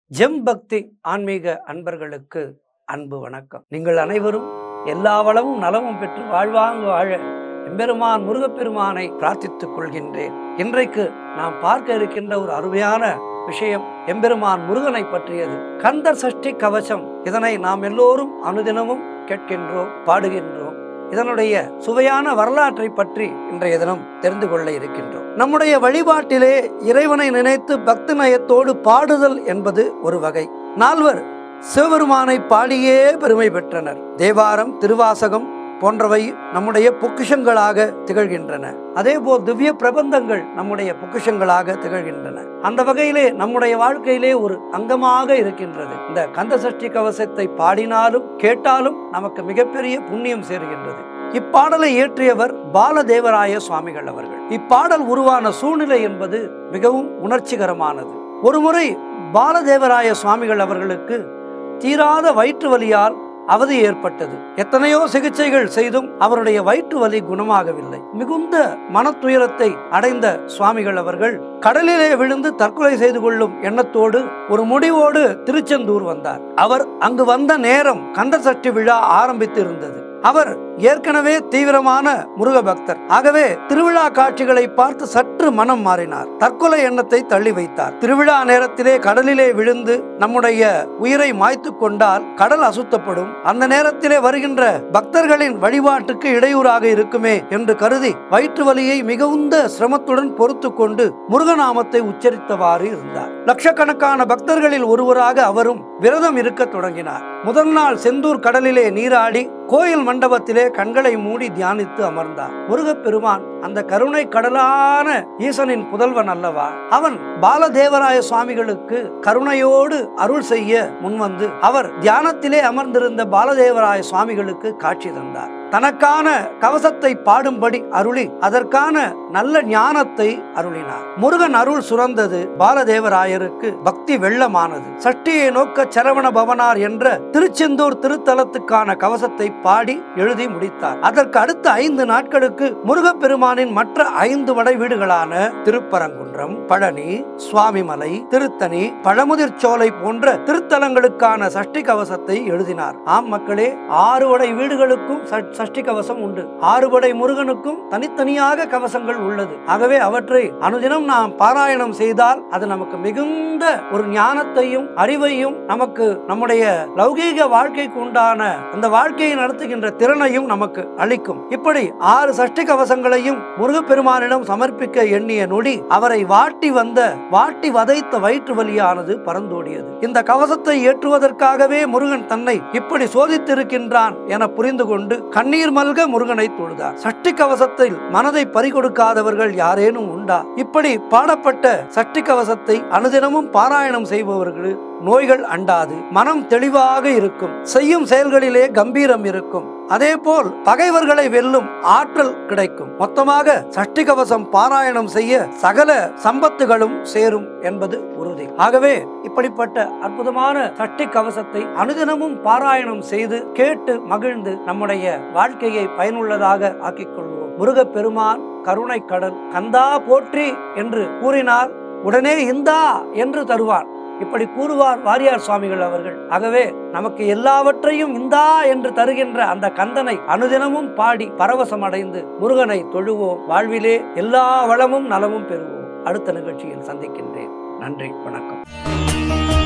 GeM பக்தி ஆன்மீக அன்பர்களுக்கு அன்பு வணக்கம் நீங்கள் அனைவரும் எல்லா வளமும் நலமும் பெற்று வாழ்வாங்க வாழ எம்பெருமான் முருகப்பெருமானை பிரார்த்தித்துக் கொள்கின்றேன் இன்றைக்கு நாம் பார்க்க இருக்கின்ற ஒரு அருமையான விஷயம் எம்பெருமான் முருகனை பற்றியது கந்தர் சஷ்டி கவசம் இதனை நாம் எல்லோரும் அனுதினமும் கேட்கின்றோம் பாடுகின்றோம் இதனுடைய சுவையான வரலாற்றை பற்றி இன்றைய தினம் தெரிந்து கொள்ள இருக்கின்றோம் நம்முடைய வழிபாட்டிலே இறைவனை நினைத்து பக்தி நயத்தோடு பாடுதல் என்பது ஒரு வகை நால்வர் சிவபெருமானை பாடியே பெருமை பெற்றனர் தேவாரம் திருவாசகம் போன்றவை நம்முடைய பொக்கிஷங்களாக திகழ்கின்றன அதேபோல் திவ்ய பிரபந்தங்கள் நம்முடைய பொக்கிஷங்களாக திகழ்கின்றன அந்த வகையிலே நம்முடைய வாழ்க்கையிலே ஒரு அங்கமாக இருக்கின்றது இந்த கந்த சஷ்டி கவசத்தை பாடினாலும் கேட்டாலும் நமக்கு மிகப்பெரிய புண்ணியம் சேருகின்றது இப்பாடலை இயற்றியவர் பாலதேவராய சுவாமிகள் அவர்கள் இப்பாடல் உருவான சூழ்நிலை என்பது மிகவும் உணர்ச்சிகரமானது ஒருமுறை பாலதேவராய சுவாமிகள் அவர்களுக்கு தீராத வயிற்று வலியால் அவதி ஏற்பட்டது எத்தனையோ சிகிச்சைகள் செய்தும் அவருடைய வயிற்று வலி குணமாகவில்லை மிகுந்த மனத்துயரத்தை அடைந்த சுவாமிகள் அவர்கள் கடலிலே விழுந்து தற்கொலை செய்து கொள்ளும் எண்ணத்தோடு ஒரு முடிவோடு திருச்செந்தூர் வந்தார் அவர் அங்கு வந்த நேரம் கந்த சஷ்டி விழா ஆரம்பித்து இருந்தது அவர் ஏற்கனவே தீவிரமான முருக பக்தர் ஆகவே திருவிழா காட்சிகளை பார்த்து சற்று மனம் மாறினார் தற்கொலை எண்ணத்தை தள்ளி வைத்தார் திருவிழா நேரத்திலே கடலிலே விழுந்து நம்முடைய உயிரை மாய்த்து கொண்டால் கடல் அசுத்தப்படும் அந்த நேரத்திலே வருகின்ற பக்தர்களின் வழிபாட்டுக்கு இடையூறாக இருக்குமே என்று கருதி வயிற்று வலியை மிகுந்த சிரமத்துடன் பொறுத்து கொண்டு முருகநாமத்தை உச்சரித்தவாறு இருந்தார் லட்சக்கணக்கான பக்தர்களில் ஒருவராக அவரும் விரதம் இருக்க தொடங்கினார் முதல் நாள் செந்தூர் கடலிலே நீராடி கோயில் மண்டபத்திலே கண்களை மூடி தியானித்து அமர்ந்தார் முருகப்பெருமான் அந்த கருணை கடலான ஈசனின் புதல்வன் அல்லவா அவன் பாலதேவராய சுவாமிகளுக்கு கருணையோடு அருள் செய்ய முன்வந்து அவர் தியானத்திலே அமர்ந்திருந்த பாலதேவராய சுவாமிகளுக்கு காட்சி தந்தார் தனக்கான கவசத்தை பாடும்படி அருளி அதற்கான நல்ல ஞானத்தை அருளினார் முருகன் அருள் சுரந்தது பாலதேவராயருக்கு பக்தி வெள்ளமானது சஷ்டியை நோக்க சரவண பவனார் என்ற திருச்செந்தூர் திருத்தலத்துக்கான கவசத்தை பாடி எழுதி முடித்தார் அதற்கு அடுத்த ஐந்து நாட்களுக்கு முருகப்பெருமானின் மற்ற ஐந்து வடை வீடுகளான திருப்பரங்குன்றம் பழனி சுவாமிமலை திருத்தணி பழமுதிர் சோலை போன்ற திருத்தலங்களுக்கான சஷ்டி கவசத்தை எழுதினார் ஆம் மக்களே ஆறு வடை வீடுகளுக்கும் ச- சஷ்டி கவசம் உண்டு ஆறுபடை முருகனுக்கும் தனித்தனியாக கவசங்கள் உள்ளது ஆகவே அவற்றை அனுதினம் நாம் பாராயணம் செய்தால் அது நமக்கு மிகுந்த ஒரு ஞானத்தையும் அறிவையும் நமக்கு நம்முடைய லௌகீக வாழ்க்கைக்கு உண்டான அந்த வாழ்க்கையை நடத்துகின்ற திறனையும் நமக்கு அளிக்கும் இப்படி ஆறு சஷ்டி கவசங்களையும் முருகப்பெருமானிடம் சமர்ப்பிக்க எண்ணிய நொடி அவரை வாட்டி வந்த வாட்டி வதைத்த வயிற்று வலியானது பறந்தோடியது இந்த கவசத்தை ஏற்றுவதற்காகவே முருகன் தன்னை இப்படி சோதித்திருக்கின்றான் என புரிந்து கொண்டு கண்ணீர் மல்க முருகனை தொழுதார் சஷ்டி கவசத்தில் மனதை பறிகொடுக்காதவர்கள் யாரேனும் உண்டா இப்படி பாடப்பட்ட சஷ்டி கவசத்தை அனுதினமும் பாராயணம் செய்பவர்கள் நோய்கள் அண்டாது மனம் தெளிவாக இருக்கும் செய்யும் செயல்களிலே கம்பீரம் இருக்கும் அதேபோல் பகைவர்களை வெல்லும் ஆற்றல் கிடைக்கும் மொத்தமாக சஷ்டி கவசம் பாராயணம் செய்ய சகல சம்பத்துகளும் சேரும் என்பது உறுதி ஆகவே இப்படிப்பட்ட அற்புதமான சஷ்டி கவசத்தை அனுதினமும் பாராயணம் செய்து கேட்டு மகிழ்ந்து நம்முடைய வாழ்க்கையை பயனுள்ளதாக ஆக்கிக் கொள்வோம் முருகப் பெருமான் கருணை கடல் கந்தா போற்றி என்று கூறினால் உடனே இந்தா என்று தருவான் இப்படி கூறுவார் வாரியார் சுவாமிகள் அவர்கள் ஆகவே நமக்கு எல்லாவற்றையும் இந்தா என்று தருகின்ற அந்த கந்தனை அனுதினமும் பாடி பரவசம் அடைந்து முருகனை தொழுவோம் வாழ்விலே எல்லா வளமும் நலமும் பெறுவோம் அடுத்த நிகழ்ச்சியில் சந்திக்கின்றேன் நன்றி வணக்கம்